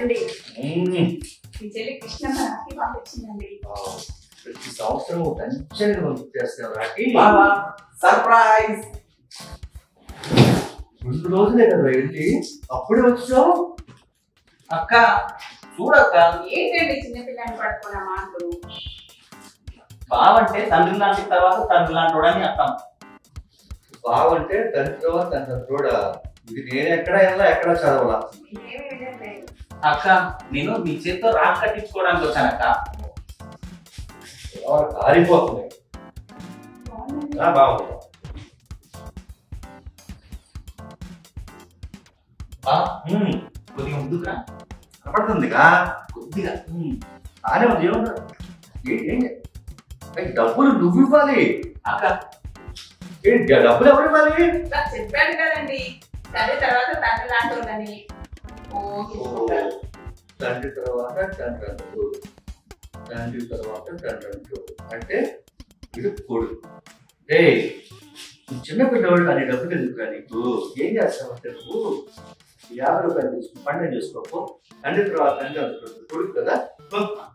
అండి మ్మ్. మీ చెల్లి కృష్ణమ్మ రాఖీ పంపించిందండి ఆ, ప్రతి సంవత్సరం టెన్షన్ పంపించేస్తావు రాకి బావా సర్ప్రైజ్ రెండు రోజులే కదా వెళ్ళి అప్పుడే వచ్చావు అక్క చూడక్క ఏంటండి చిన్నపిల్లని పట్టుకున్న మాటలు బావంటే తండ్రి లాంటి తర్వాత తండ్రి లాంటి వాడని అర్థం బావంటే తండ్రి తర్వాత తండ్రి కూడా ఇది నేను ఎక్కడ వెళ్ళా ఎక్కడ చదవాలా ఏమీ వినట్లేదు అక్క నేను నీ చేతితో రాక్ కట్టించుకోవడానికి వచ్చానక్క ఆరిపోతుంది బాగుందండి. ఆ, బాగుంది బా మ్మ్. కొద్దిగా ముందుకురా కనపడుతుందిగా కొద్దిగా ఉమ్. బాగానే ఉంది ఏమన్నా ఏ- ఏంటి ఏయ్, డబ్బులు నువ్వు ఇవ్వాలి అక్క ఏంటి డబ్బులు ఎవరు ఇవ్వాలి ఇలా చెప్పాడు కదండి తండ్రి తర్వాత తండ్రి లాంటి వాళ్ళని ఓ తీసుకుంటారు. తండ్రి తర్వాత తండ్రి అంటూ తండ్రి తర్వాత తండ్రి అంటూ అంటే ఇది కొడుకు ఏ చిన్న పిల్లవాళ్ళు అని డబ్బులు ఎందుకురా నీకు ఏం చేస్తావంటే నువ్వు యాభై రూపాయలు తీసుకుని పండుగ చేసుకోకు తండ్రి తర్వాత తండ్రి అంటాడు కొడుకు కదా